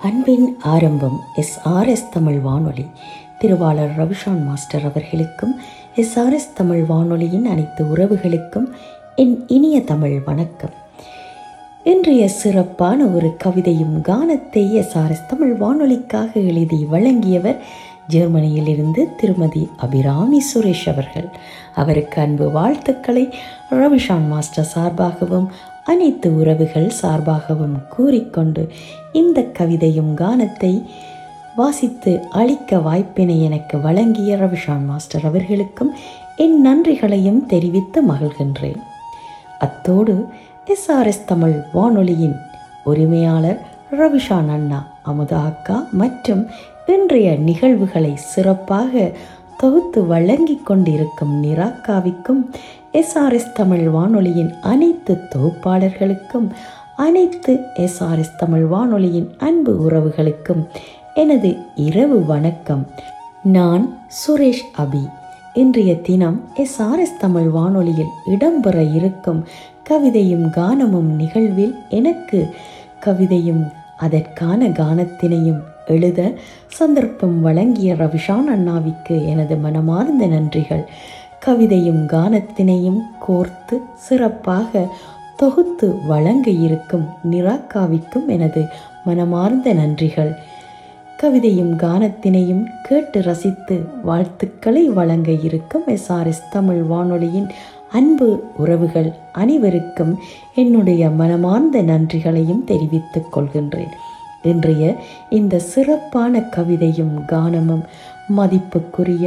அன்பின் ஆரம்பம் S R S Tamil வானொலி திருவாளர் ரவிஷான் மாஸ்டர் அவர்களுக்கும் எஸ் ஆர் எஸ் தமிழ் வானொலியின் அனைத்து உறவுகளுக்கும் என் இனிய தமிழ் வணக்கம் இன்றைய சிறப்பான ஒரு கவிதையும் கானத்தை எஸ் ஆர் எஸ் தமிழ் வானொலிக்காக எழுதி வழங்கியவர் ஜெர்மனியிலிருந்து திருமதி அபிராமி சுரேஷ் அவர்கள் அவருக்கு அன்பு வாழ்த்துக்களை ரவிஷான் மாஸ்டர் சார்பாகவும் அனைத்து உறவுகள் சார்பாகவும் கூறிக்கொண்டு இந்த கவிதையும் கானத்தை வாசித்து அளிக்க வாய்ப்பினை எனக்கு வழங்கிய ரவிஷான் மாஸ்டர் அவர்களுக்கும் என் நன்றிகளையும் தெரிவித்து மகிழ்கின்றேன் அத்தோடு எஸ்ஆர்எஸ் தமிழ் வானொலியின் உரிமையாளர் ரவிஷான் அண்ணா அமுதா அக்கா மற்றும் இன்றைய நிகழ்வுகளை சிறப்பாக தொகுத்து வழங்கி கொண்டிருக்கும் நிராக்காவிற்கும் எஸ்ஆர்எஸ் தமிழ் வானொலியின் அனைத்து தொகுப்பாளர்களுக்கும் அனைத்து எஸ்ஆர்எஸ் தமிழ் வானொலியின் அன்பு உறவுகளுக்கும் எனது இரவு வணக்கம் நான் சுரேஷ் அபி இன்றைய தினம் எஸ்ஆர்எஸ் தமிழ் வானொலியில் இடம்பெற இருக்கும் கவிதையும் கானமும் நிகழ்வில் எனக்கு கவிதையும் அதற்கான கானத்தினையும் எழுத சந்தர்ப்பம் வழங்கிய ரவிஷான் அண்ணாவிற்கு எனது மனமார்ந்த நன்றிகள் கவிதையும் கானத்தினையும் கோர்த்து சிறப்பாக தொகுத்து வழங்க இருக்கும் நிராக்காவிற்கும் எனது மனமார்ந்த நன்றிகள் கவிதையும் கானத்தினையும் கேட்டு ரசித்து வாழ்த்துக்களை வழங்க இருக்கும் எஸ்ஆர்எஸ் தமிழ் வானொலியின் அன்பு உறவுகள் அனைவருக்கும் என்னுடைய மனமார்ந்த நன்றிகளையும் தெரிவித்துக் கொள்கின்றேன் இன்றைய இந்த சிறப்பான கவிதையும் கானமும் மதிப்புக்குரிய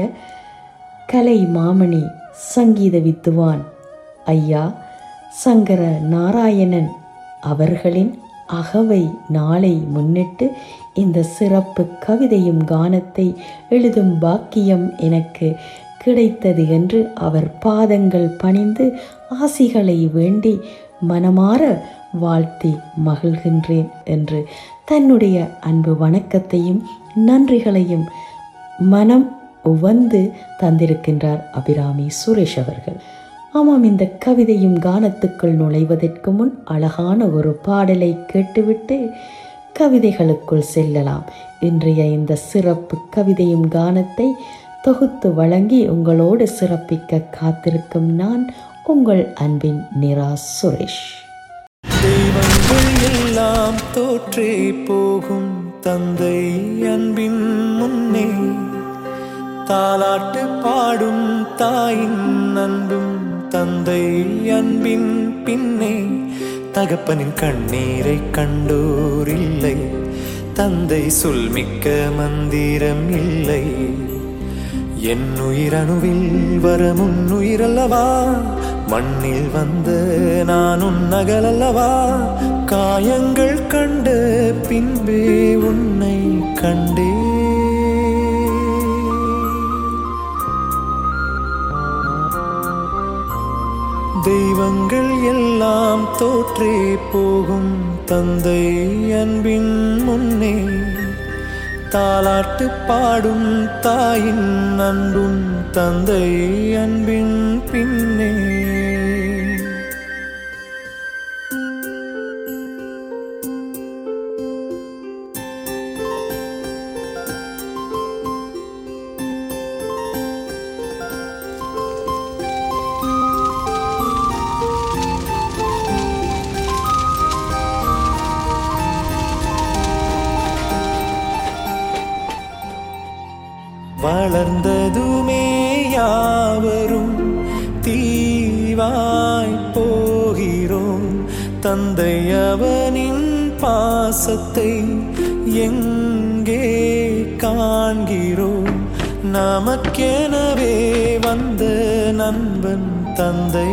கலை மாமணி சங்கீத வித்துவான் ஐயா சங்கர நாராயணன் அவர்களின் அகவை நாளை முன்னிட்டு இந்த சிறப்பு கவிதையும் கானத்தை எழுதும் பாக்கியம் எனக்கு கிடைத்தது என்று அவர் பாதங்கள் பணிந்து ஆசிகளை வேண்டி மனமாற வாழ்த்தி மகிழ்கின்றேன் என்று தன்னுடைய அன்பு வணக்கத்தையும் நன்றிகளையும் மனம் உவந்து தந்திருக்கின்றார் அபிராமி சுரேஷ் அவர்கள் ஆமாம் இந்த கவிதையும் கானத்துக்குள் நுழைவதற்கு முன் அழகான ஒரு பாடலை கேட்டுவிட்டு கவிதைகளுக்குள் செல்லலாம் இன்றைய இந்த சிறப்பு கவிதையும் கானத்தை தொகுத்து வழங்கி உங்களோடு சிறப்பிக்க காத்திருக்கும் நான் உங்கள் அன்பின் நிரா சுரேஷ் தெய்வங்கள் எல்லாம் தோற்றே போகும் தந்தை அன்பின் முன்னே தாலாட்டு பாடும் தாயின் அன்பும் தந்தை அன்பின் பின்னே தகப்பனின் கண்ணீரை கண்டோர் இல்லை தந்தை சொல்மிக்க மந்திரம் இல்லை என் உயிரணுவில் வரும் உன் உயிரல்லவா மண்ணில் வந்த நான் உன் நகலல்லவா காயங்கள் கண்ட பின்பே உன்னை கண்டே தெய்வங்கள் எல்லாம் தோற்றே போகும் தந்தை அன்பின் முன்னே தாலாட்டு பாடும் தாயின் அன்பும் தந்தை அன்பின் பின்னே வளர்ந்ததுமே யாவரும் தீவாய் போகிறோம் தந்தை அவனின் பாசத்தை எங்கே காண்கிறோம் நமக்கெனவே வந்த நண்பன் தந்தை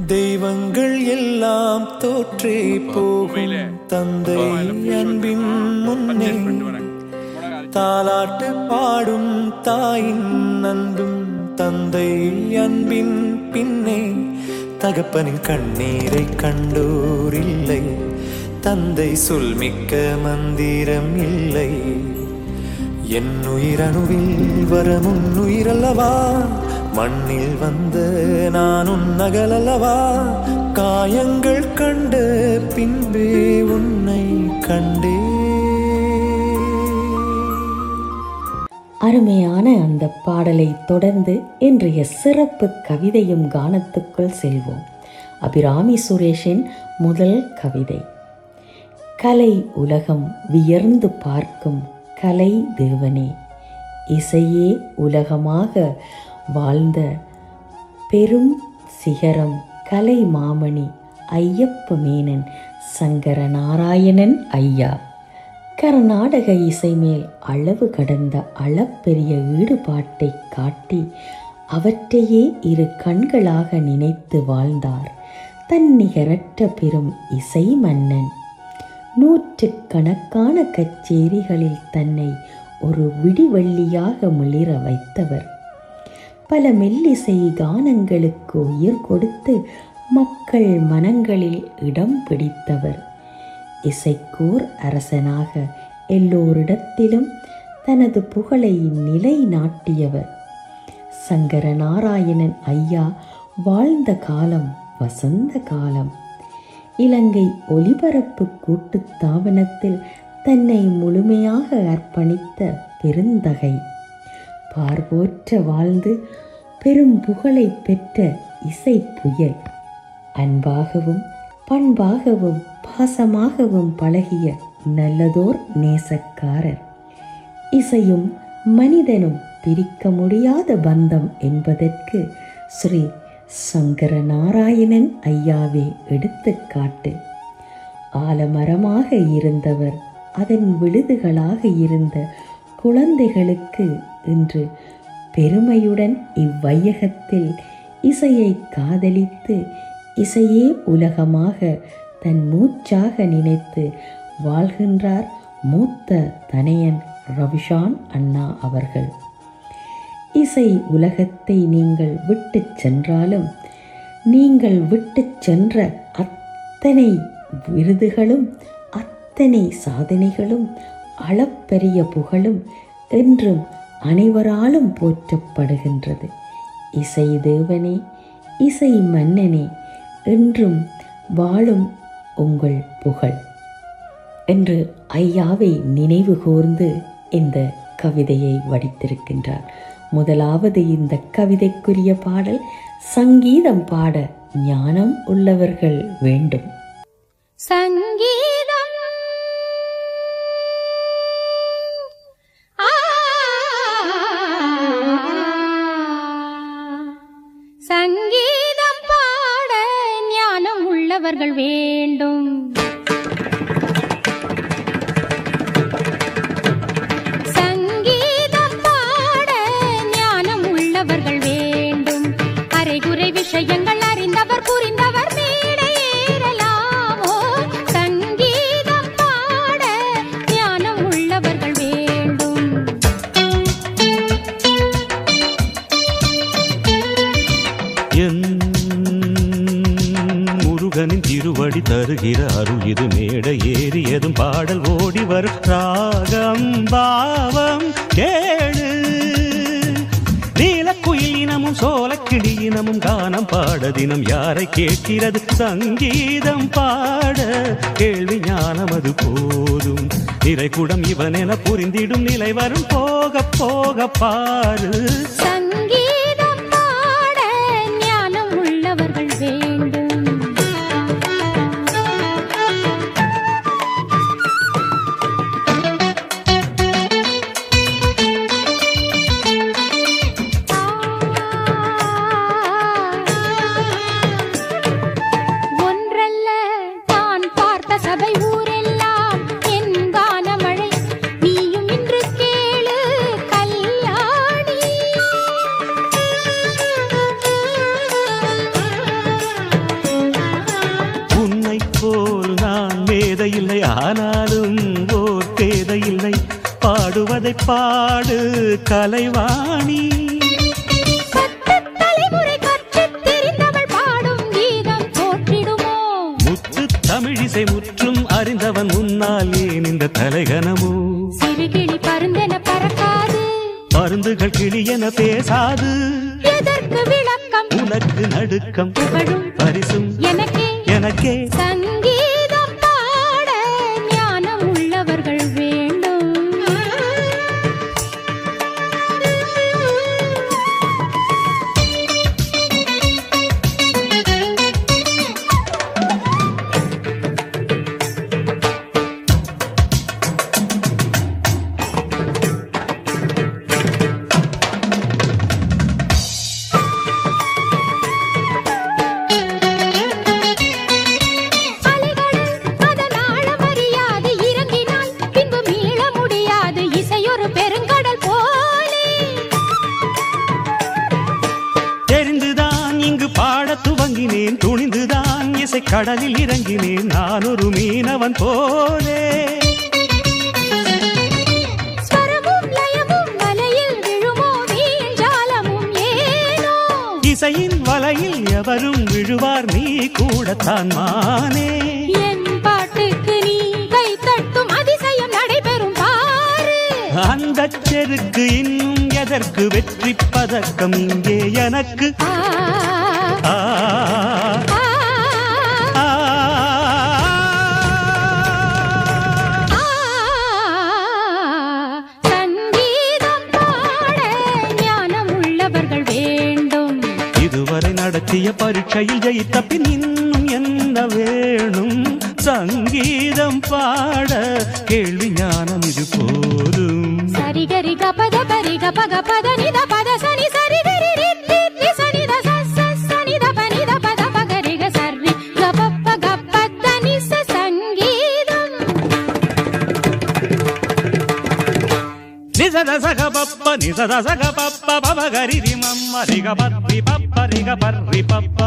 தெய்வங்கள் எல்லாம் தோற்றே போகும் தந்தை அன்பின் முன்னே தாலாட்டு பாடும் தாயின் அன்பும் தந்தை அன்பின் பின்னே தகப்பனின் கண்ணீரை கண்டோர் இல்லை தந்தை சொல்மிக்க மந்திரம் இல்லை என் உயிரணுவில் வரமுன் உயிரல்லவா மண்ணில் வந்த நான் உன் நகலல்லவா காயங்கள் கண்ட பின்பே உன்னை கண்டே அருமையான அந்த பாடலை தொடர்ந்து இன்றைய சிறப்பு கவிதையும் கானத்துக்குள் செல்வோம் அபிராமி சுரேஷின் முதல் கவிதை கலை உலகம் வியர்ந்து பார்க்கும் கலை தேவனே இசையே உலகமாக வாழ்ந்த பெரும் சிகரம் கலை மாமணி ஐயப்ப மேனன் சங்கர நாராயணன் ஐயா கர்நாடக இசை மேல் அளவு கடந்த அளப்பெரிய ஈடுபாட்டை காட்டி அவற்றையே இரு கண்களாக நினைத்து வாழ்ந்தார் தன்னிகரற்ற பெரும் இசை மன்னன் நூற்றுக்கணக்கான கச்சேரிகளில் தன்னை ஒரு விடிவெள்ளியாக மிளிர வைத்தவர் பல மெல்லிசை கானங்களுக்கு உயிர் கொடுத்து மக்கள் மனங்களில் இடம் பிடித்தவர் இசைக்கூர் அரசனாக எல்லோரிடத்திலும் தனது புகழை நிலைநாட்டியவர் சங்கர நாராயணன் ஐயா வாழ்ந்த காலம் வசந்த காலம் இலங்கை ஒலிபரப்பு கூட்டுத் தாபனத்தில் தன்னை முழுமையாக அர்ப்பணித்த பெருந்தகை பார்வோற்ற வாழ்ந்து பெரும் புகழை பெற்ற இசை புயல் அன்பாகவும் பண்பாகவும் பாசமாகவும் பழகிய நல்லதோர் நேசக்காரர் இசையும் மனிதனும் பிரிக்க முடியாத பந்தம் என்பதற்கு ஸ்ரீ சங்கர நாராயணன் ஐயாவே எடுத்துக்காட்டு ஆலமரமாக இருந்தவர் அதன் விழுதுகளாக இருந்த குழந்தைகளுக்கு இன்று பெருமையுடன் இவ்வையகத்தில் இசையை காதலித்து இசையே உலகமாக தன் மூச்சாக நினைத்து வாழ்கின்றார் மூத்த தனையன் ரவிஷான் அண்ணா அவர்கள் இசை உலகத்தை நீங்கள் விட்டுச் சென்றாலும் நீங்கள் விட்டுச் சென்ற அத்தனை விருதுகளும் அத்தனை சாதனைகளும் அளப்பெரிய புகழும் என்றும் அனைவராலும் போற்றப்படுகின்றது இசை தேவனே இசை மன்னனே என்றும் வாழும் உங்கள் புகழ் என்று ஐயாவை நினைவு கூர்ந்து இந்த கவிதையை வடித்திருக்கின்றார் முதலாவது இந்த கவிதைக்குரிய பாடல் சங்கீதம் பாட ஞானம் உள்ளவர்கள் வேண்டும் சங்கீதம் ஆ சங்கீதம் பாட ஞானம் உள்ளவர்கள் வேண்டும் சங்கீதம் பாட ஞானம் உள்ளவர்கள் வேண்டும் அரைகுறை விஷயங்கள் அறிந்தவர் புரிந்தவர் மேடை ஏறலாமோ சங்கீதம் பாட ஞானம் உள்ளவர்கள் வேண்டும் என் முருகனின் திருவடி தருகிற அருள் இது மேடை ஏறியதும் பாடல் ஓடி வரும் ராகம் பாவம் கேளு நீலக்குயில் இனமும் சோலக்கிளி இனமும் கானம் பாட தினம் யாரை கேட்கிறது சங்கீதம் பாட கேள்வி ஞானம் அது போதும் நிறைகுடம் இவன் என புரிந்திடும் நிலை வரும் போக போக பாரு சங்கீதம் பாட ஞானம் உள்ளவர்கள் வேண்டும் ஒன்றல்ல தான் பார்த்த சபை ஊரெல்லாம் என் கானமழை நீயும் இன்று கேளு கல்யாணி அதை பாடு கலைவாணி பத்து தலைமுறை கற்றுத் தெரிந்தவள் பாடும் கீதம் தோற்றிடுமோ முத்து தமிழிசை முற்றும் அறிந்தவன் முன்னால் ஏன் இந்த தலைகனமோ சிறுகிளி பருந்தென பறக்காது மருந்துகள் கிளியென பேசாது எதற்கு விளக்கம் உனக்கு நடுக்கம் புகழும் பரிசும் எனக்கே எனக்கே சங்கீதம் பாட ஞானம் உள்ளவர்கள் வேண்டும் அலைகளில் அதன் ஆழம் அறியாது இறங்கினால் பின்பு மீள முடியாது இசையொரு பெருங்கடல் போலே தெரிந்துதான் இங்கு பாடத் துவங்கினேன் துணிந்துதான் இசை கடலில் இறங்கினேன் நான் ஒரு மீனவன் போலே ஸ்வரமும் லயமும் வலையில் விழுமோ வீழ்ஜாலமும் ஏனோ இசையின் வலையில் எவரும் விழுவார் நீ கூடத்தான் மானே என் பாட்டுக்கு நீ கை தட்டும் அதிசயம் நடைபெறும் பாரு அந்த செருக்கு இன்னும் எதற்கு வெற்றி பதக்கம் இங்கே எனக்கு ஆ, ஆ, ஆ, ஆ, ஆ. சங்கீதம் பாட ஞானம் உள்ளவர்கள் வேண்டும் இதுவரை நடத்திய பரீட்சையில் ஜெயித்த பின் இன்னும் என்ன வேணும் சங்கீதம் பாட கேள்வி ஞானம் இது போதும் சரிகரி கபத பரி கபக பத நித பத சனி சரிகரி ரித்தி ரி சனி த ச ச சனி த பனி த பத பகரி க சரி கபப்ப கப்பத்த நி ச சங்கீதம் నిజద సగ పప్ప నిజద సగ పప్ప పవ గరి రి మమ్మ రిగ పర్రి పప్ప రిగ పర్రి పప్ప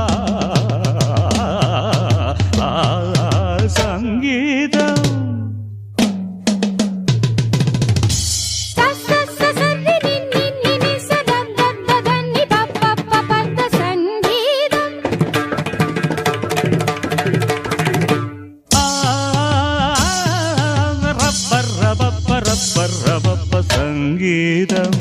ఆ, సంగీతం ச ச ச சரி நி நி நி நி ச த த த த நி ப ப ப ப த சங்கீதம் ఆ, రబ్బ రబప్ప రబ్బ రబప్ప సంగీతం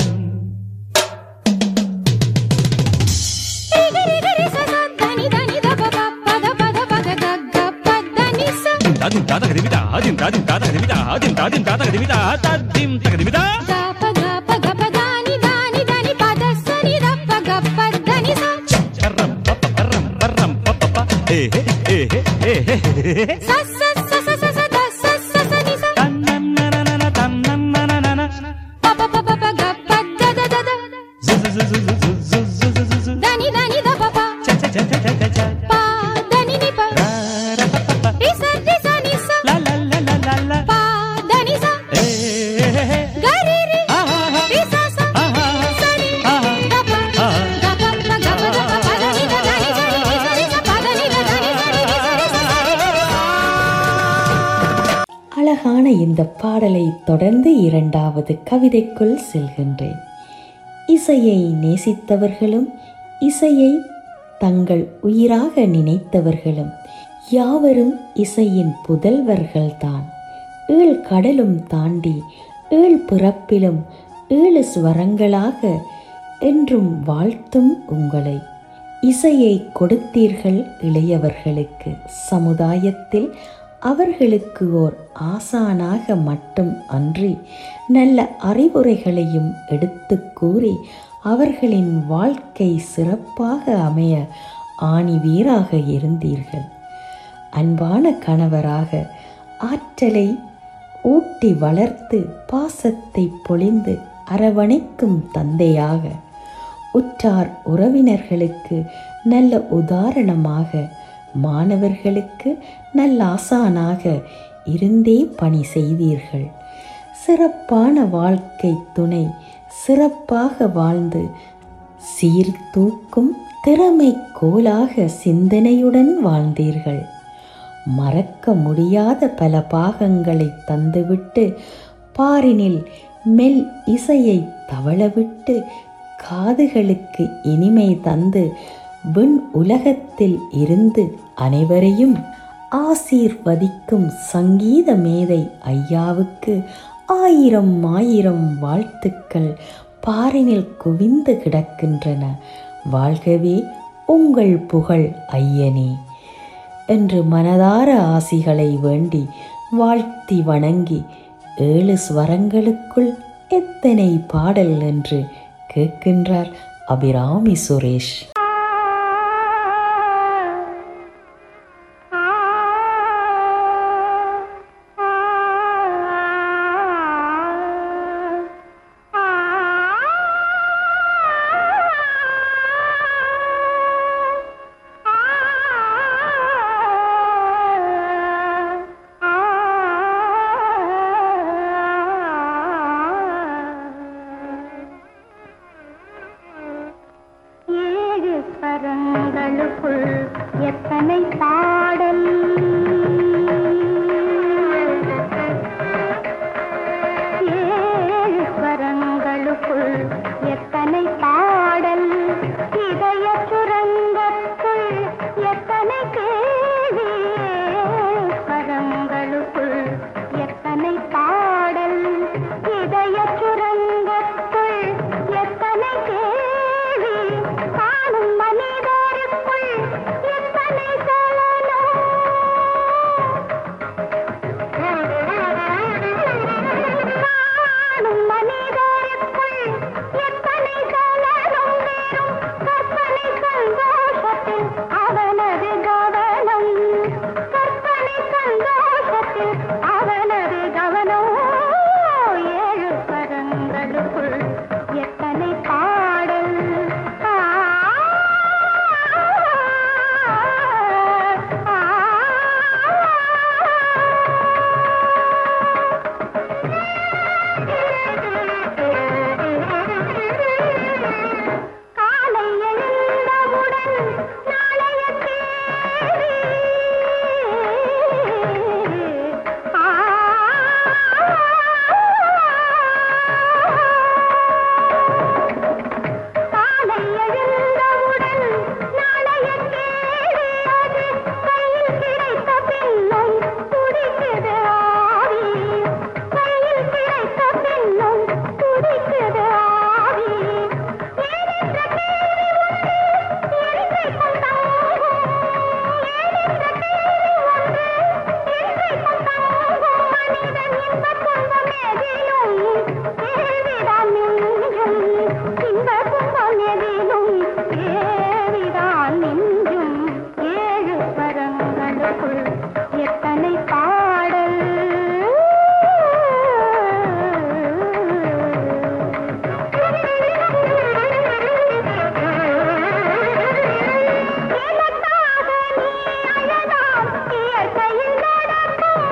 ரிகரி கரி ச ச த நி த நி த ப ப ப த ப த ப க க க ப த நி ச దాదిం తాత గదిమిట ఆదిం దాదిం తాత గదిమిట ఆదిం దాదిం తాత గదిమిట తద్దిం తగదిమిట ಗ ಪ ಗ ಪ ಗ ప ద ని ద ని ద ని ప ద స ని ద ప గ ప ద ని స కర్రం పప్ప కర్రం పర్రం పప్ప ఏ ఏ ఏ ఏ స స స స స స ద స స స ని స తన్నన్నననన తన్నన్నననన ప ప ప ప ప గ ప ద ద ద ద జుజుజుజుజుజుజుజుజుజు ద ని ద ని ద ప ప చ చ చ చ చ చ ప ద ని ని ప రారపపప రి స రి స ని స ల ల ల ల ల ల ప ద ని స ఏ గ రి రి ఆహా రి స స ఆహా స ని ఆహా ద ప గ ప ప గ ప ద ప ప ద ని ద ద ని స రి రి స రి స ప ద ని ద ద ని స రి రి స రి స స రి రి రి స அழகான இந்த பாடலை தொடர்ந்து இரண்டாவது கவிதைக்குள் செல்கின்றேன் இசையை நேசித்தவர்களும் இசையை தங்கள் உயிராக நினைத்தவர்களும் யாவரும் இசையின் புதல்வர்கள்தான் ஏழ் கடலும் தாண்டி ஏழ் பிறப்பிலும் ஏழு ஸ்வரங்களாக என்றும் வாழ்த்தும் உங்களை இசையை கொடுத்தீர்கள் இளையவர்களுக்கு சமுதாயத்தில் அவர்களுக்கு ஓர் ஆசானாக மட்டும் அன்றி நல்ல அறிவுரைகளையும் எடுத்துக் கூறி அவர்களின் வாழ்க்கை சிறப்பாக அமைய ஆணிவீராக இருந்தீர்கள் அன்பான கணவராக ஆற்றலை ஊட்டி வளர்த்து பாசத்தை பொழிந்து அரவணைக்கும் தந்தையாக உற்றார் உறவினர்களுக்கு நல்ல உதாரணமாக மாணவர்களுக்கு நல்ல ஆசானாக இருந்தே பணி செய்தீர்கள் சிறப்பான வாழ்க்கை துணை சிறப்பாக வாழ்ந்து சீர்தூக்கும் திறமை கோலாக சிந்தனையுடன் வாழ்ந்தீர்கள் மறக்க முடியாத பல பாகங்களை தந்துவிட்டு பாரினில் மெல் இசையை தவளவிட்டு காதுகளுக்கு இனிமை தந்து விண் உலகத்தில் இருந்து அனைவரையும் ஆசீர்வதிக்கும் சங்கீத மேதை ஐயாவுக்கு ஆயிரம் ஆயிரம் வாழ்த்துக்கள் பாரினில் குவிந்து கிடக்கின்றன வாழ்கவே உங்கள் புகழ் ஐயனே என்று மனதார ஆசிகளை வேண்டி வாழ்த்தி வணங்கி ஏழு ஸ்வரங்களுக்குள் எத்தனை பாடல் என்று கேட்கின்றார் அபிராமி சுரேஷ் ஏழு ஸ்வரங்களுக்குள் எத்தனை பாடல் ஏழு ஸ்வரங்களுக்குள் எத்தனை பாடல் இதய சுரங்கத்துள் எத்தனை கேள்வி ஏழு ஸ்வரங்களுக்குள் எத்தனை பாடல் இதய சுரங்கத்துள் எத்தனை கேள்வி காணும் மனிதருக்குள் எத்தனை சலனம் காணும் மனிதருக்குள் எத்தனை சலனம் வேறும் கற்பனை சந்தோஷத்தில் அவனது கவனம் கற்பனை சந்தோஷத்தில் அவனது கவனம் ஏழு பரங்களுக்குள் எத்தனை பாடல் ஆ, ஆ, ஆ. காலை எழுந்தவுடன் நாளைய தேதி ஆ காலை எழுந்தவுடன் நாளைய கேள்வி அது கையில் கிடைத்த பின்னும் துடிக்குது ஆவி கையில் கிடைத்த பின்னும் துடிக்குது ஆவி ஏனென்ற கேள்வி ஒன்று என்றைக்கும் தாங்கும் ஏனென்ற கேள்வி ஒன்று என்றைக்கும் தாங்கும் மனிதன் இன்பத் துன்பம் எதிலும் கேள்விதான் மிஞ்சும் இன்பத் துன்பம் எதிலும் கேள்விதான் மிஞ்சும் ஏழு பரங்களுக்குள் எத்தனை பாடல் எனக்காக நீ அழலாம் இயற்கையில் நடக்கும்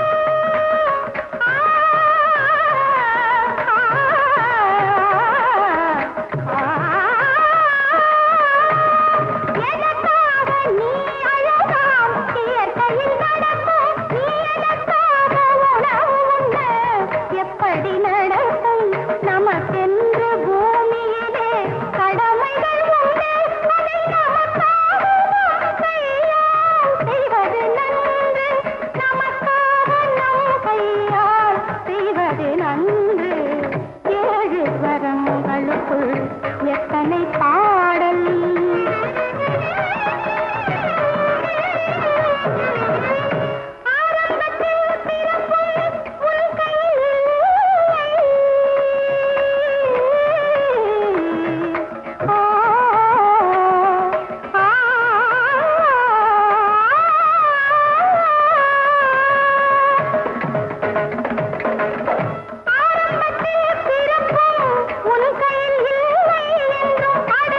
எனக்காக நீ அழலாம் இயற்கையில் நடக்கும் நீ எனக்காக உணவு உண்ண எப்படி நடக்கும் நமக்கென்று பூமியிலே கடமைகள் உண்டு அதை நமக்காக நாம் கையால் செய்வது நன்று நமக்காக நம் கையால் செய்வது நன்று ஏழு வரங்களுக்குள் எத்தனை பாடல் ஆரம்பத்தில் பிறப்பும் உன் கையில் இல்லை. ஆ, ஆ, ஆரம்பத்தில் பிறப்பும் உன் கையில் இல்லை என்றும் அட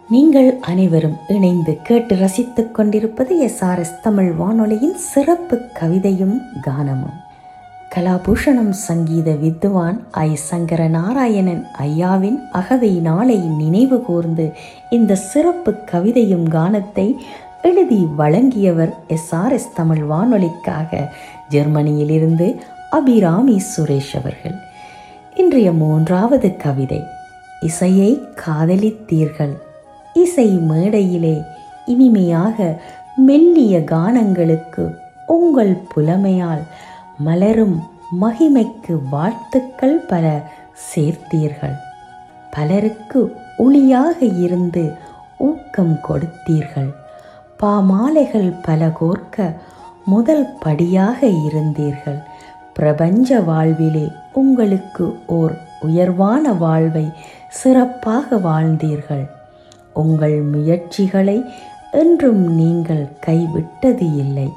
நீங்கள் அனைவரும் இணைந்து கேட்டு ரசித்துக் கொண்டிருப்பது எஸ்ஆர்எஸ் தமிழ் வானொலியின் சிறப்பு கவிதையும் கானமும் கலாபூஷணம் சங்கீத வித்துவான் ஐ சங்கர நாராயணன் ஐயாவின் அகவை நாளை நினைவு கூர்ந்து இந்த சிறப்பு கவிதையும் கானத்தை எழுதி வழங்கியவர் எஸ்ஆர்எஸ் தமிழ் வானொலிக்காக ஜெர்மனியிலிருந்து அபிராமி சுரேஷ் அவர்கள் இன்றைய மூன்றாவது கவிதை இசையை காதலித்தீர்கள் இசை மேடையிலே இனிமையாக மெல்லிய கானங்களுக்கு உங்கள் புலமையால் மலரும் மகிமைக்கு வாழ்த்துக்கள் பல சேர்த்தீர்கள் பலருக்கு ஒளியாக இருந்து ஊக்கம் கொடுத்தீர்கள் பாமாலைகள் பல கோர்க்க முதல் படியாக இருந்தீர்கள் பிரபஞ்ச வாழ்விலே உங்களுக்கு ஓர் உயர்வான வாழ்வை சிறப்பாக வாழ்ந்தீர்கள் உங்கள் முயற்சிகளை என்றும் நீங்கள் கைவிட்டது இல்லை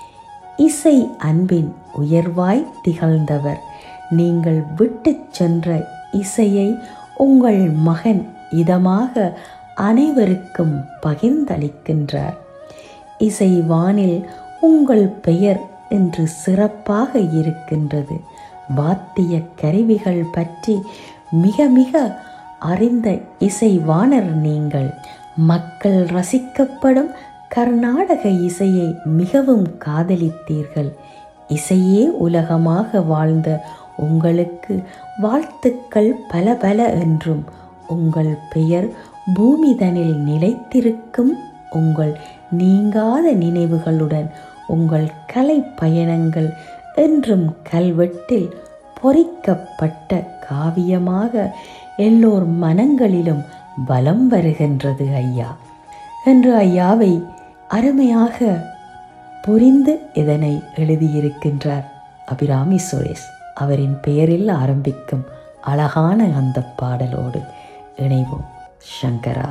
இசை அன்பின் உயர்வாய் திகழ்ந்தவர் நீங்கள் விட்டுச் சென்ற இசையை உங்கள் மகன் இதமாக அனைவருக்கும் பகிர்ந்தளிக்கின்றார் இசை வானில் உங்கள் பெயர் இன்று சிறப்பாக இருக்கின்றது வாத்திய கருவிகள் பற்றி மிக மிக அறிந்த இசைவாணர் நீங்கள் மக்கள் ரசிக்கப்படும் கர்நாடக இசையை மிகவும் காதலித்தீர்கள் இசையே உலகமாக வாழ்ந்த உங்களுக்கு வாழ்த்துக்கள் பல பல என்றும் உங்கள் பெயர் பூமிதனில் நிலைத்திருக்கும் உங்கள் நீங்காத நினைவுகளுடன் உங்கள் கலை பயணங்கள் என்றும் கல்வெட்டில் பொறிக்கப்பட்ட காவியமாக எல்லோர் மனங்களிலும் பலம் வருகின்றது ஐயா என்று ஐயாவை அருமையாக புரிந்து இதனை எழுதியிருக்கின்றார் அபிராமி சுரேஷ் அவரின் பெயரில் ஆரம்பிக்கும் அழகான அந்த பாடலோடு இணைவோம் சங்கரா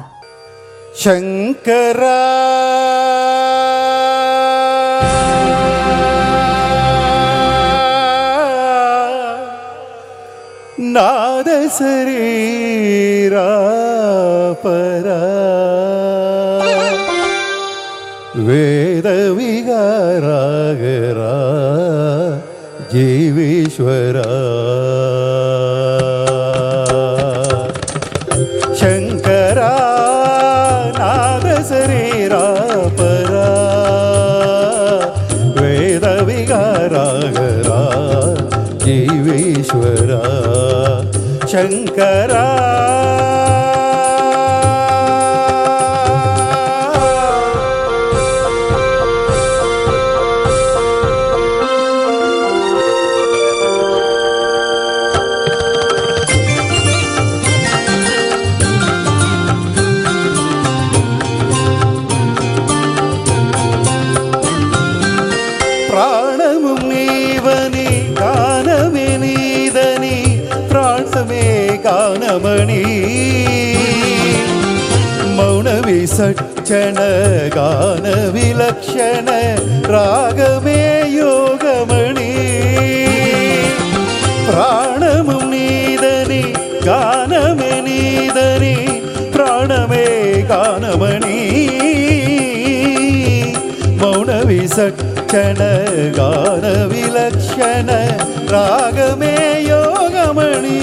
ಶಂಕರ ನಾದ ಶರೀರ ಪರ ವೇದ ವಿಗಾರಾಗರ ಜೀವೇಶ್ವರ ಶಂಕರ ನಾದ ಶರೀರ ಪರ ವೇದ ವಿಗಾರಾಗರ ಜೀವೇಶ್ವರ ಶಂಕರ ప్రాణము నీవని గానమే నీదని ప్రాణమే గానమణి మౌన విసక్షణ గాన విలక్షణ రాగమే యోగమణి ప్రాణము నీదని గానమే నీదని ప్రాణమే గానమణి మౌన విసక్షణ గాన విలక్షణ రాగమే యోగమణి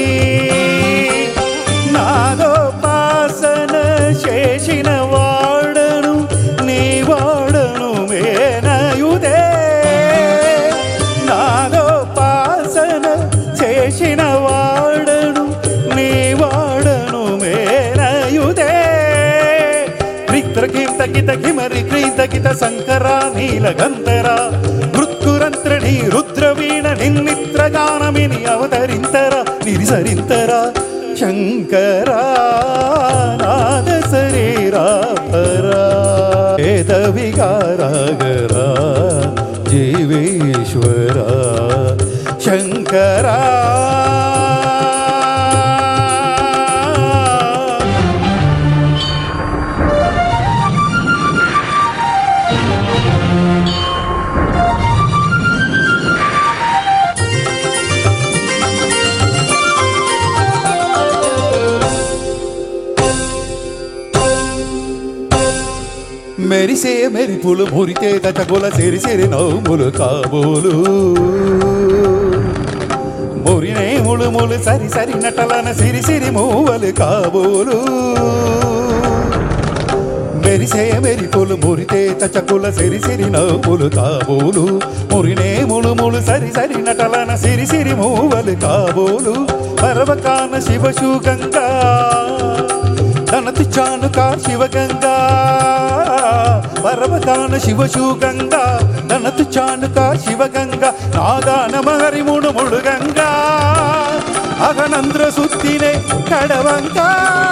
నాదోపాసన చేసిన వాడను నీ వాడను మేనయుదే నాదోపాసన చేసిన వాడను నీ వాడను మేనయుదే రిత్రకీం తగిత కిమరి క్రీతకిత శంకర నీలగంధర మృత్యురంత్రణి రుద్రవీణ నిన్నిత్ర గానమిని అవతరింతర నిరిసరింతర శంకర నాద శరీర పర వేద వికారాగర జీవేశ్వర శంకర మెరిసే మెరిపులు మురితే దచగుల సిరి సిరి నవ్వులు కాబోలు మురినే ముಳು ముಳು సరి సరి నటలన సిరి సిరి మూవలు కాబోలు మెరిసే మెరిపులు మురితే తచకుల సిరి సిరి నవ్వులు కాబోలు మురినే ముಳು ముಳು సరి సరి నటలన సిరి సిరి మూవలు కాబోలు పర్వకాన శివశు గంగా తనతు చానుకా శివగంగా పర్వతాన శివశు గంగా తనతు చానుకా శివగంగా నాగాన మహరి ముడు ముడు గంగా అగనంద్ర సుత్తినే కడవంగా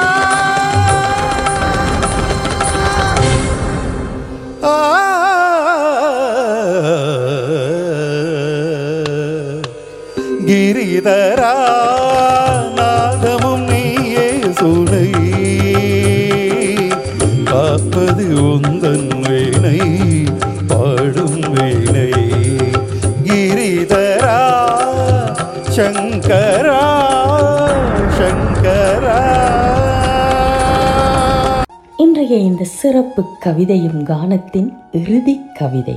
ఆ கிரிதரா நாதமும் நீயே சுனை காப்பது உந்தன் வேணை பாடும் வேணை கிரிதரா சங்கரா சங்கரா இன்றைய இந்த சிறப்பு கவிதையும் கானத்தின் இறுதி கவிதை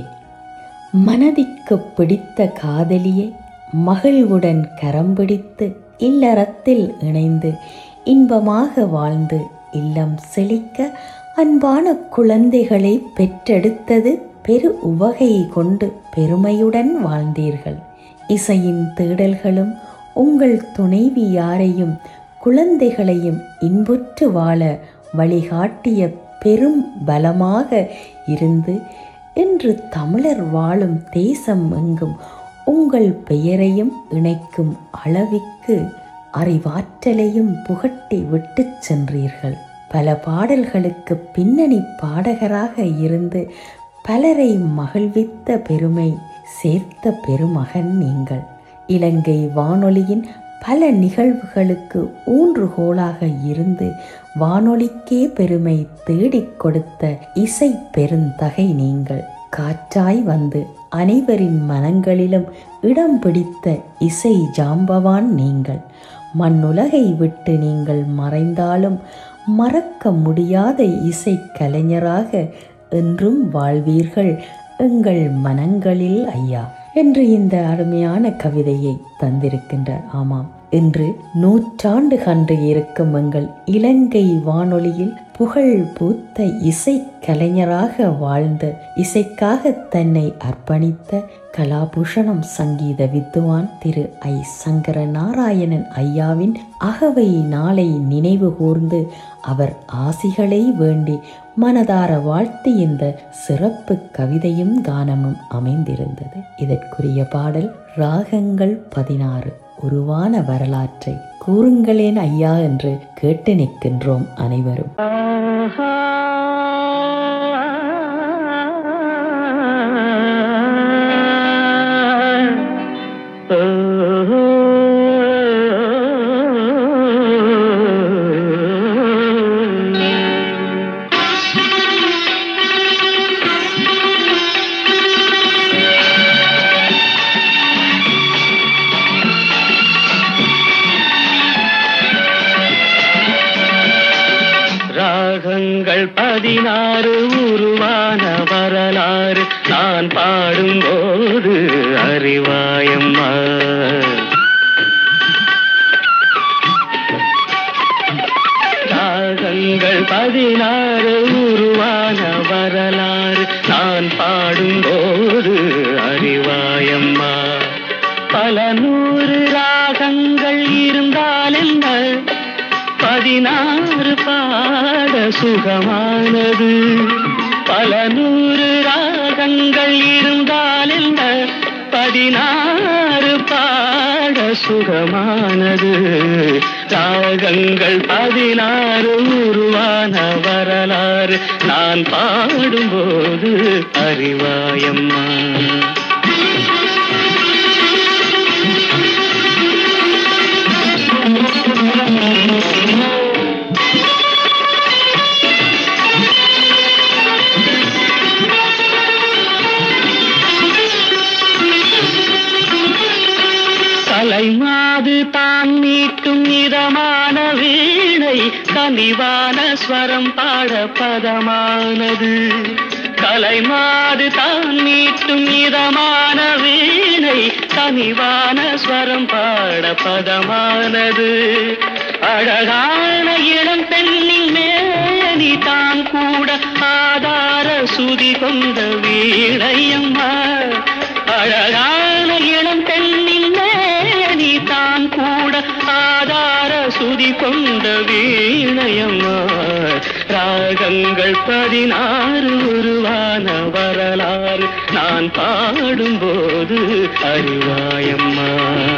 மனதிற்கு பிடித்த காதலியை மகிழ்வுடன் கரம் பிடித்து இல்லறத்தில் இணைந்து இன்பமாக வாழ்ந்து இல்லம் செழிக்க அன்பான குழந்தைகளை பெற்றெடுத்தது பெரு உவகை கொண்டு பெருமையுடன் வாழ்ந்தீர்கள் இசையின் தேடல்களும் உங்கள் துணைவி யாரையும் குழந்தைகளையும் இன்புற்று வாழ வழிகாட்டிய பெரும் பலமாக இருந்து இன்று தமிழர் வாழும் தேசம் எங்கும் உங்கள் பெயரையும் இணைக்கும் அளவிற்கு அறிவாற்றலையும் புகட்டி விட்டுச் சென்றீர்கள் பல பாடல்களுக்கு பின்னணி பாடகராக இருந்து பலரை மகிழ்வித்த பெருமை சேர்த்த பெருமகன் நீங்கள் இலங்கை வானொலியின் பல நிகழ்வுகளுக்கு ஊன்றுகோலாக இருந்து வானொலிக்கே பெருமை தேடிக் கொடுத்த இசை பெருந்தகை நீங்கள் காற்றாய் வந்து அனைவரின் மனங்களிலும் இடம் பிடித்த இசை ஜாம்பவான் நீங்கள் மண்ணுலகை விட்டு நீங்கள் மறைந்தாலும் மறக்க முடியாத இசை கலைஞராக என்றும் வாழ்வீர்கள் எங்கள் மனங்களில் ஐயா என்று இந்த அருமையான கவிதையை தந்திருக்கின்றார் ஆமாம் இன்று நூற்றாண்டு கன்று இருக்கும் எங்கள் இலங்கை வானொலியில் புகழ் பூத்த இசை கலைஞராக வாழ்ந்த இசைக்காக தன்னை அர்ப்பணித்த கலாபூஷணம் சங்கீத வித்துவான் திரு ஐ சங்கர நாராயணன் ஐயாவின் அகவை நாளை நினைவு கூர்ந்து அவர் ஆசிகளை வேண்டி மனதார வாழ்த்தி இந்த சிறப்பு கவிதையும் கானமும் அமைந்திருந்தது இதற்குரிய பாடல் ராகங்கள் பதினாறு உருவான வரலாற்றை கூறுங்களேன் ஐயா என்று கேட்டு நிற்கின்றோம் அனைவரும் ராகங்கள் பதினாறு உருவான வரலாறு நான் பாடும்போது அறிவாயம்மா ராகங்கள் பதினாறு உருவான வரலாறு நான் பாடும்போது அறிவாயம்மா பல நூறு ராகங்கள் இருந்தால் என்ன பதினாறு பாட சுகமானது பல நூறு ராகங்கள் இருந்தால் என்ன பதினாறு பாட சுகமானது ராகங்கள் பதினாறு உருவான வரலாறு நான் பாடும்போது அறிவாயம்மா கலைமாது தான் மீட்டும் இதமான வீணை கனிவான ஸ்வரம் பாட பதமானது கலைமாது தான் மீட்டும் இதமான வீணை கனிவான ஸ்வரம் பாட பதமானது அழகான இளம் பெண்ணின் மேனி தான் கூட ஆதார சுதி கொண்ட வீணையம்மா அழகான இளம் பெண்ணின் மேனி தான் கூட ஆதார சுதி கொண்ட வீணையம்மா ராகங்கள் பதினாறு உருவான வரலாறு நான் பாடும்போது அறிவாயம்மா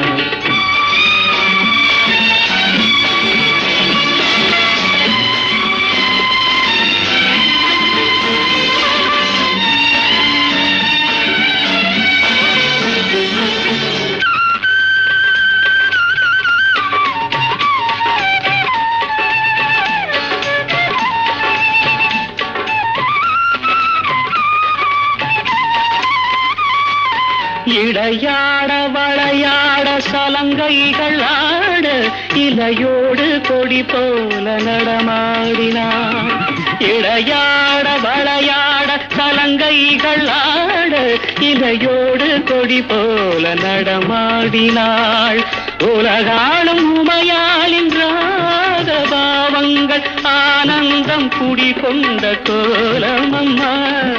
இடையாட வளையாட சலங்கைகள் ஆட இலையோடு கொடி போல நடமாடினான் இடையாட வளையாட சலங்கைகள் ஆட இலையோடு கொடி போல நடமாடினாள் உலகாளும் உமையாளின் ராக பாவங்கள் ஆனந்தம் குடி கொண்ட கோலமம்மா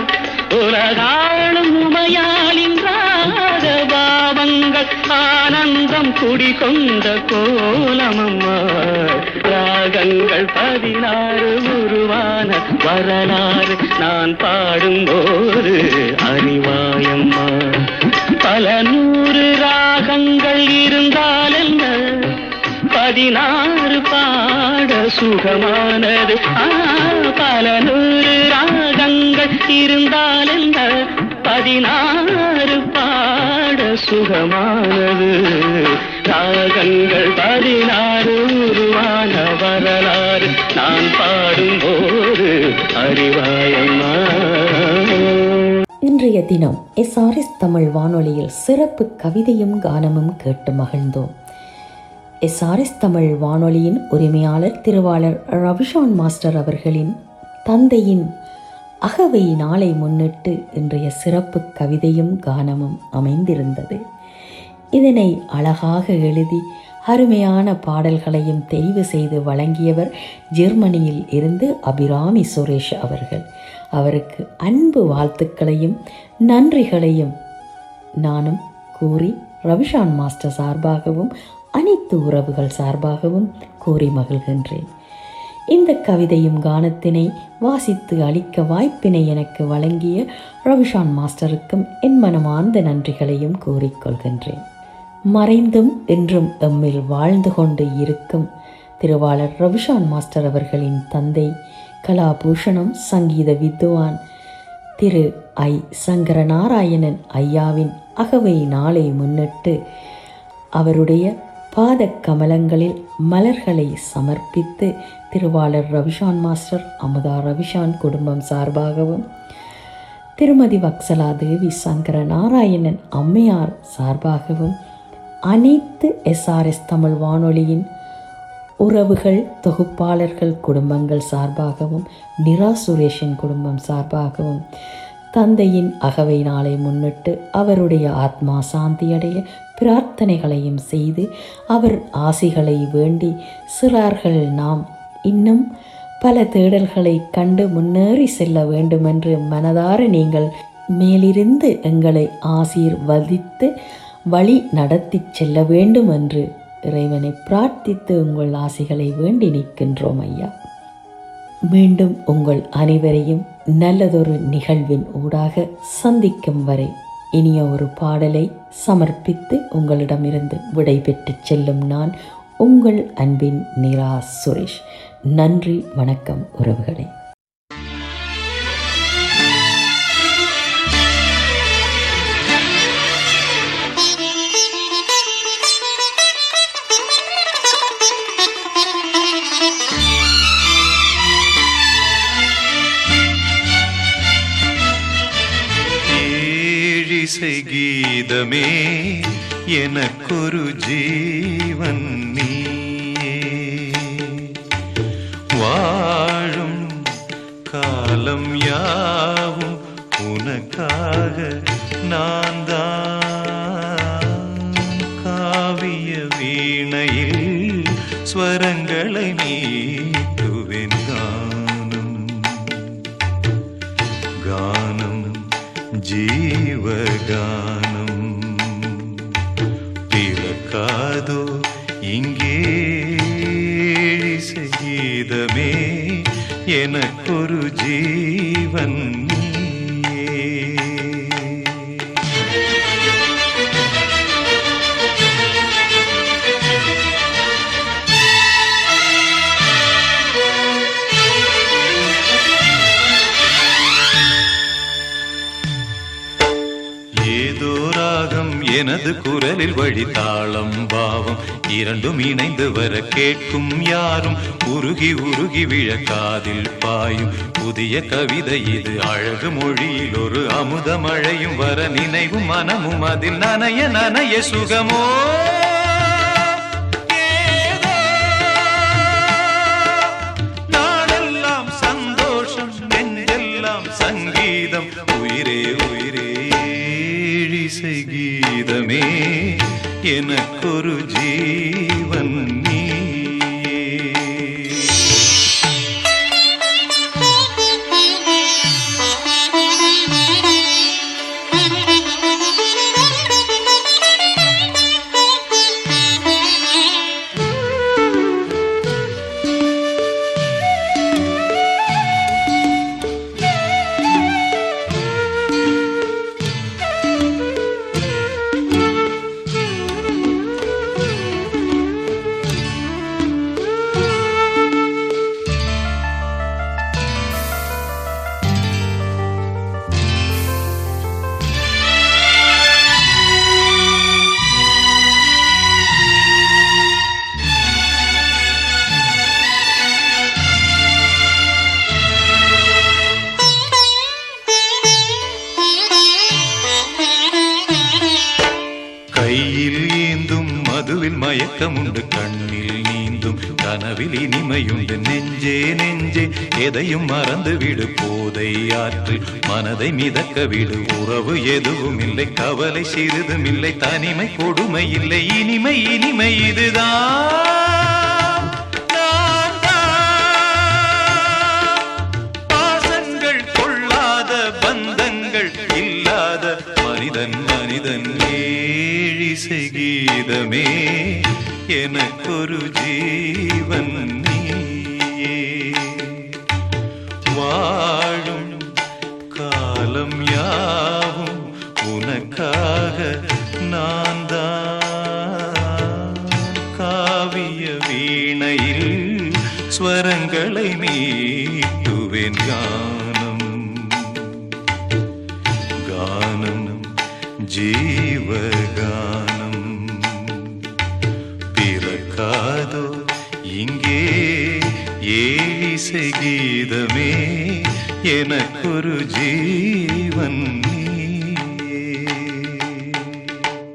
உலகாளும் உமையாளின் ராக பாவங்கள் ஆனந்தம் குடிகொண்ட கோலமம்மா ராகங்கள் பதினாறு உருவான வரலாறு நான் பாடும்போது அறிவாயம்மா பல நூறு ராகங்கள் இருந்தால் என்ன பதினாறு பாட சுகமானது ஆ, பல நூறு ராகங்கள் இருந்தால் என்ன பதினாறு பாட சுகமானது ராகங்கள் பதினாறு உருவான வரலாறு நான் பாடும்போது அறிவாயம்மா இன்றைய தினம் எஸ்ஆர்எஸ் தமிழ் வானொலியில் சிறப்பு கவிதையும் கானமும் கேட்டு மகிழ்ந்தோம் எஸ்ஆர்எஸ் தமிழ் வானொலியின் உரிமையாளர் திருவாளர் ரவிஷான் மாஸ்டர் அவர்களின் தந்தையின் அகவை நாளை முன்னிட்டு இன்றைய சிறப்பு கவிதையும் கானமும் அமைந்திருந்தது இதனை அழகாக எழுதி அருமையான பாடல்களையும் தெரிவு செய்து வழங்கியவர் ஜெர்மனியில் இருந்து அபிராமி சுரேஷ் அவர்கள் அவருக்கு அன்பு வாழ்த்துக்களையும் நன்றிகளையும் நானும் கூறி ரவிஷான் மாஸ்டர் சார்பாகவும் அனைத்து உறவுகள் சார்பாகவும் கூறி மகிழ்கின்றேன் இந்த கவிதையும் கானத்தினை வாசித்து அளிக்க வாய்ப்பினை எனக்கு வழங்கிய ரவிஷான் மாஸ்டருக்கும் என் மனமார்ந்த நன்றிகளையும் கூறிக்கொள்கின்றேன் மறைந்தும் என்றும் எம்மில் வாழ்ந்து கொண்டு இருக்கும் திருவாளர் ரவிஷான் மாஸ்டர் அவர்களின் தந்தை கலாபூஷணம் சங்கீத வித்துவான் திரு ஐ சங்கரநாராயணன் ஐயாவின் அகவை நாளை முன்னிட்டு அவருடைய பாதக் கமலங்களில் மலர்களை சமர்ப்பித்து திருவாளர் ரவிஷான் மாஸ்டர் அமுதா ரவிஷான் குடும்பம் சார்பாகவும் திருமதி வக்சலா தேவி சங்கர நாராயணன் அம்மையார் சார்பாகவும் அனைத்து எஸ்ஆர்எஸ் தமிழ் வானொலியின் உறவுகள் தொகுப்பாளர்கள் குடும்பங்கள் சார்பாகவும் நிரா சுரேஷின் குடும்பம் சார்பாகவும் தந்தையின் அகவை நாளை முன்னிட்டு அவருடைய ஆத்மா சாந்தியடைய பிரார்த்தனைகளையும் செய்து அவர் ஆசிகளை வேண்டி சிறார்கள் நாம் இன்னும் பல தேடல்களை கண்டு முன்னேறி செல்ல வேண்டுமென்று மனதார நீங்கள் மேலிருந்து எங்களை ஆசீர்வதித்து வழி நடத்திச் செல்ல வேண்டும் என்று இறைவனை பிரார்த்தித்து உங்கள் ஆசிகளை வேண்டி நிற்கின்றோம் ஐயா மீண்டும் உங்கள் அனைவரையும் நல்லதொரு நிகழ்வின் ஊடாக சந்திக்கும் வரை இனிய ஒரு பாடலை சமர்ப்பித்து உங்களிடமிருந்து விடைபெற்று செல்லும் நான் உங்கள் அன்பின் நிரா சுரேஷ் நன்றி வணக்கம் உறவுகளே ஏழிசை கீதமே எனக்கொரு ஜீவன் நீயே வாழும் காலம் யாவும் உனக்காக நான் தான் காவிய வீணையில் ஸ்வரங்களை மீட்டுவேன் கானம் கானம் ஜீவகானம் பிறக்காதோ இங்கே செய்தமே எனக்கொரு ஜீவன் நீயே. ஏதோ ராகம் எனது குரலில் வழி தாளம் பாவம் இரண்டும் இணைந்து வர கேட்கும் யாரும் உருகி உருகி விழ காதில் பாயும் புதிய கவிதை இது அழகு மொழியில் ஒரு அமுத மழையும் வர நினைவும் மனமும் அதில் நனைய நனைய சுகமோ ஏதோ நாளெல்லாம் சந்தோஷம் நெஞ்செல்லாம் சங்கீதம் உயிரே உயிரே ஏழிசை கீதமே எனக்கொரு ஜீவன் நீயே கையில் ஏந்தும் மதுவில் மயக்கமுண்டு கண்ணில் நீந்தும் கனவில் இனிமையுண்டு நெஞ்சே நெஞ்சே எதையும் மறந்து விடு போதை ஆற்று மனதை மிதக்க விடு உறவு எதுவும் இல்லை கவலை சிறிதும் இல்லை தனிமை கொடுமை இல்லை இனிமை இனிமை இதுதான் நான் தான். பாசங்கள் கொள்ளாத பந்தங்கள் இல்லாத மனிதன் மனிதன் ஏழிசை கீதமே எனக்கொரு ஜீவன் நீயே வாழும் காலம் யாவும் உனக்காக நான் தான் காவிய வீணையில் ஸ்வரங்களை மீட்டுவேன் கானம் கானம் ஜீவகானம் பிறக்காதோ இங்கே ஏழிசை கீதமே எனக்கு